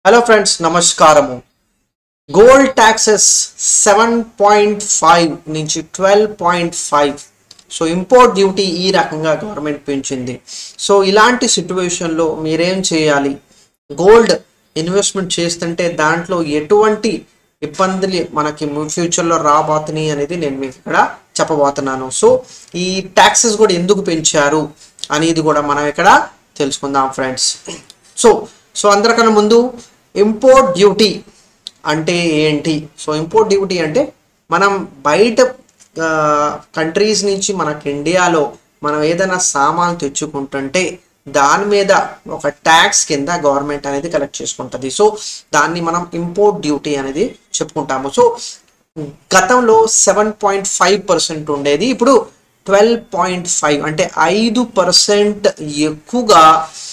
hello friends నమస్కారము gold taxes seven point five నుంచి twelve point five so import duty ఈ రకంగా government పెంచింది సో ఇలాంటి సిచ్యువేషన్లో మీరేం చేయాలి గోల్డ్ ఇన్వెస్ట్మెంట్ చేస్తుంటే దాంట్లో ఎటువంటి ఇబ్బందులు మనకి ఫ్యూచర్లో రాబోతున్నాయి అనేది నేను మీకు ఇక్కడ చెప్పబోతున్నాను సో ఈ ట్యాక్సెస్ కూడా ఎందుకు పెంచారు అనేది కూడా మనం ఇక్కడ తెలుసుకుందాం ఫ్రెండ్స్ సో సో అందరికన్నా ముందు ఇంపోర్ట్ డ్యూటీ అంటే ఏంటి సో ఇంపోర్ట్ డ్యూటీ అంటే మనం బయట కంట్రీస్ నుంచి మనకి ఇండియాలో మనం ఏదైనా సామాన్ తెచ్చుకుంటుంటే దాని మీద ఒక ట్యాక్స్ కింద గవర్నమెంట్ అనేది కలెక్ట్ చేసుకుంటుంది సో దాన్ని మనం ఇంపోర్ట్ డ్యూటీ అనేది చెప్పుకుంటాము సో గతంలో సెవెన్ పాయింట్ ఫైవ్ పర్సెంట్ ఉండేది ఇప్పుడు ట్వెల్వ్ పాయింట్ ఫైవ్ అంటే ఐదు పర్సెంట్ ఎక్కువగా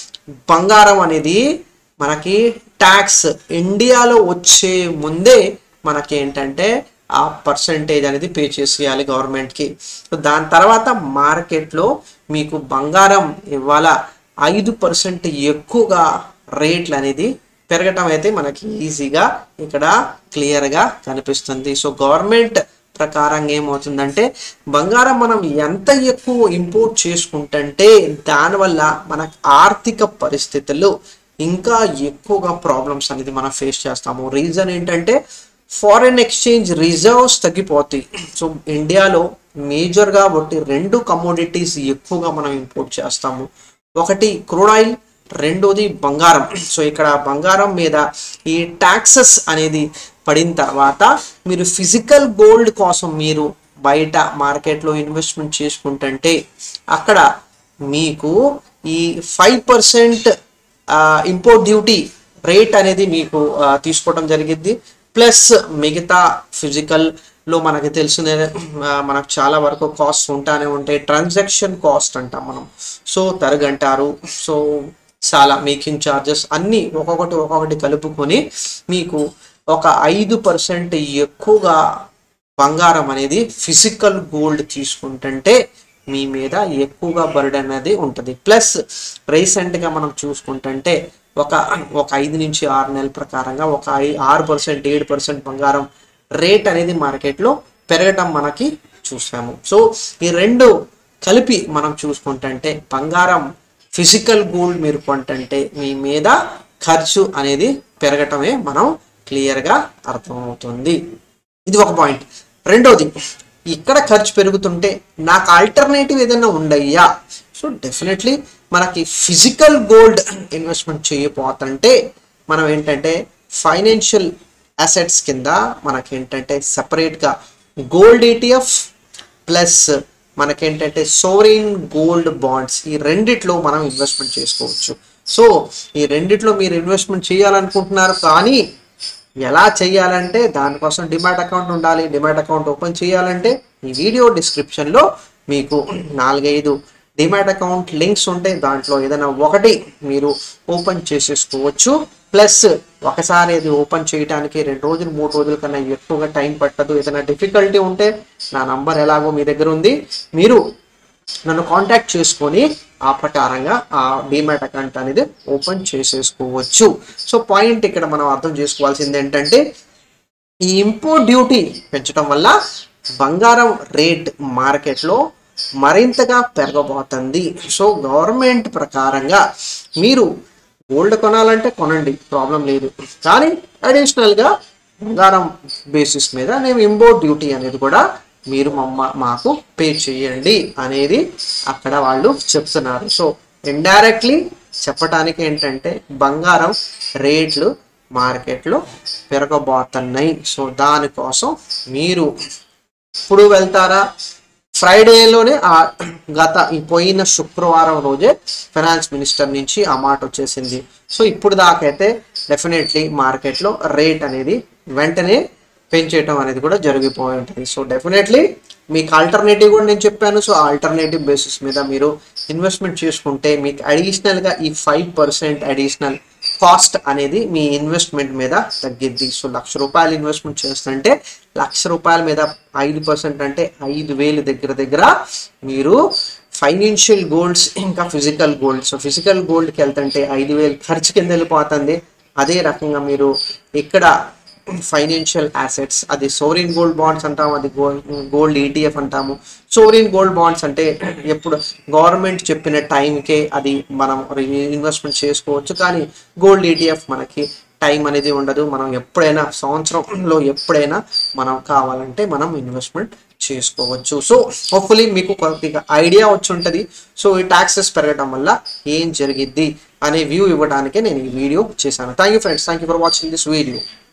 బంగారం అనేది మనకి ట్యాక్స్ ఇండియాలో వచ్చే ముందే మనకి ఏంటంటే ఆ పర్సంటేజ్ అనేది పే చేసేయాలి గవర్నమెంట్కి సో దాని తర్వాత మార్కెట్లో మీకు బంగారం ఇవాళ ఐదు పర్సెంట్ ఎక్కువగా రేట్లు అనేది పెరగటం అయితే మనకి ఈజీగా ఇక్కడ క్లియర్గా కనిపిస్తుంది సో గవర్నమెంట్ ప్రకారంగా ఏమవుతుందంటే బంగారం మనం ఎంత ఎక్కువ ఇంపోర్ట్ చేసుకుంటుంటే దానివల్ల మన ఆర్థిక పరిస్థితులు ఇంకా ఎక్కువగా ప్రాబ్లమ్స్ అనేది మనం ఫేస్ చేస్తాము రీజన్ ఏంటంటే ఫారెన్ ఎక్స్చేంజ్ రిజర్వ్స్ తగ్గిపోతాయి సో ఇండియాలో మేజర్గా బట్టి రెండు కమోడిటీస్ ఎక్కువగా మనం ఇంపోర్ట్ చేస్తాము ఒకటి క్రూడ్ ఆయిల్ రెండోది బంగారం సో ఇక్కడ బంగారం మీద ఈ ట్యాక్సెస్ అనేది పడిన తర్వాత మీరు ఫిజికల్ గోల్డ్ కోసం మీరు బయట మార్కెట్లో ఇన్వెస్ట్మెంట్ చేసుకుంటుంటే అక్కడ మీకు ఈ five percent import duty rate అనేది మీకు ఆ, తీసుకోవడం జరిగింది ప్లస్ మిగతా ఫిజికల్ లో మనకి తెలిసిన ఆ, మనకు చాలా వరకు కాస్ట్ ఉంటానే ఉంటాయి ట్రాన్సాక్షన్ కాస్ట్ అంటాం మనం సో తరగంటారు సో చాలా మేకింగ్ ఛార్జెస్ అన్నీ ఒక్కొక్కటి ఒక్కొక్కటి కలుపుకొని మీకు ఒక ఐదు పర్సెంట్ ఎక్కువగా బంగారం అనేది ఫిజికల్ గోల్డ్ తీసుకుంటుంటే మీ మీద ఎక్కువగా బర్డెన్ అనేది ఉంటుంది ప్లస్ రీసెంట్గా మనం చూసుకుంటుంటే ఒక ఒక ఐదు నుంచి ఆరు నెలల ప్రకారంగా ఒక ఐ ఆరు పర్సెంట్ ఏడు పర్సెంట్ బంగారం రేట్ అనేది మార్కెట్లో పెరగటం మనకి చూసాము సో ఈ రెండు కలిపి మనం చూసుకుంటుంటే బంగారం ఫిజికల్ గోల్డ్ మీరు కొంటుంటే మీ మీద ఖర్చు అనేది పెరగటమే మనం క్లియర్గా అర్థమవుతుంది ఇది ఒక పాయింట్ రెండోది ఇక్కడ ఖర్చు పెరుగుతుంటే నాకు ఆల్టర్నేటివ్ ఏదైనా ఉండయ్యా సో డెఫినెట్లీ మనకి ఫిజికల్ గోల్డ్ ఇన్వెస్ట్మెంట్ చేయబోతుంటే మనం ఏంటంటే ఫైనాన్షియల్ అసెట్స్ కింద మనకి ఏంటంటే సపరేట్గా గోల్డ్ ఏటీఎఫ్ ప్లస్ మనకేంటంటే సోవరీన్ గోల్డ్ బాండ్స్ ఈ రెండిట్లో మనం ఇన్వెస్ట్మెంట్ చేసుకోవచ్చు సో ఈ రెండిట్లో మీరు ఇన్వెస్ట్మెంట్ చేయాలనుకుంటున్నారు కానీ ఎలా చేయాలంటే దానికోసం డిమాట్ అకౌంట్ ఉండాలి డిమాట్ అకౌంట్ ఓపెన్ చేయాలంటే ఈ వీడియో డిస్క్రిప్షన్లో మీకు నాలుగైదు డిమాట్ అకౌంట్ లింక్స్ ఉంటాయి దాంట్లో ఏదైనా ఒకటి మీరు ఓపెన్ చేసేసుకోవచ్చు ప్లస్ ఒకసారి అది ఓపెన్ చేయడానికి రెండు రోజులు మూడు రోజుల కన్నా ఎక్కువగా టైం పట్టదు ఏదైనా డిఫికల్టీ ఉంటే నా నంబర్ ఎలాగో మీ దగ్గర ఉంది మీరు నన్ను కాంటాక్ట్ చేసుకొని ఆ ప్రకారంగా ఆ డిమాట్ అకౌంట్ అనేది ఓపెన్ చేసేసుకోవచ్చు సో పాయింట్ ఇక్కడ మనం అర్థం చేసుకోవాల్సింది ఏంటంటే ఈ ఇంపోర్ట్ డ్యూటీ పెంచడం వల్ల బంగారం రేట్ మార్కెట్లో మరింతగా పెరగబోతుంది సో గవర్నమెంట్ ప్రకారంగా మీరు గోల్డ్ కొనాలంటే కొనండి ప్రాబ్లం లేదు కానీ అడిషనల్గా బంగారం బేసిస్ మీద నేను ఇంపోర్ట్ డ్యూటీ అనేది కూడా మీరు మమ్మ మాకు పే చేయండి అనేది అక్కడ వాళ్ళు చెప్తున్నారు సో ఇండైరెక్ట్లీ చెప్పటానికి ఏంటంటే బంగారం రేట్లు మార్కెట్లో పెరగబోతున్నాయి సో దానికోసం మీరు ఇప్పుడు వెళ్తారా ఫ్రైడేలోనే ఆ గత ఈ పోయిన శుక్రవారం రోజే ఫైనాన్స్ మినిస్టర్ నుంచి ఆ మాట వచ్చేసింది సో ఇప్పుడు దాకైతే డెఫినెట్లీ మార్కెట్లో రేట్ అనేది వెంటనే పెంచేయటం అనేది కూడా జరిగిపోయి ఉంటుంది సో డెఫినెట్లీ మీకు ఆల్టర్నేటివ్ కూడా నేను చెప్పాను సో ఆల్టర్నేటివ్ బేసిస్ మీద మీరు ఇన్వెస్ట్మెంట్ చేసుకుంటే మీకు అడిషనల్గా ఈ ఫైవ్ పర్సెంట్ అడిషనల్ కాస్ట్ అనేది మీ ఇన్వెస్ట్మెంట్ మీద తగ్గిద్ది సో లక్ష రూపాయలు ఇన్వెస్ట్మెంట్ చేస్తుంటే లక్ష రూపాయల మీద ఐదు పర్సెంట్ అంటే ఐదు వేలు దగ్గర దగ్గర మీరు ఫైనాన్షియల్ గోల్డ్స్ ఇంకా ఫిజికల్ గోల్డ్ సో ఫిజికల్ గోల్డ్కి వెళ్తుంటే ఐదు వేలు ఖర్చు కింద వెళ్ళిపోతుంది అదే రకంగా మీరు ఇక్కడ ఫైనాన్షియల్ అసెట్స్ అది సోరిన్ గోల్డ్ బాండ్స్ అంటాము అది గోల్డ్ గోల్డ్ ఈటీఎఫ్ అంటాము సోరిన్ గోల్డ్ బాండ్స్ అంటే ఎప్పుడు గవర్నమెంట్ చెప్పిన టైంకే అది మనం ఇన్వెస్ట్మెంట్ చేసుకోవచ్చు కానీ గోల్డ్ ఈటీఎఫ్ మనకి టైం అనేది ఉండదు మనం ఎప్పుడైనా సంవత్సరంలో ఎప్పుడైనా మనం కావాలంటే మనం ఇన్వెస్ట్మెంట్ చేసుకోవచ్చు సో హోప్ఫుల్లీ మీకు కొద్దిగా ఐడియా వచ్చి ఉంటుంది సో ఈ ట్యాక్సెస్ పెరగడం వల్ల ఏం జరిగిద్ది అనే వ్యూ ఇవ్వడానికే నేను ఈ వీడియో చేశాను thank you friends thank you for watching this video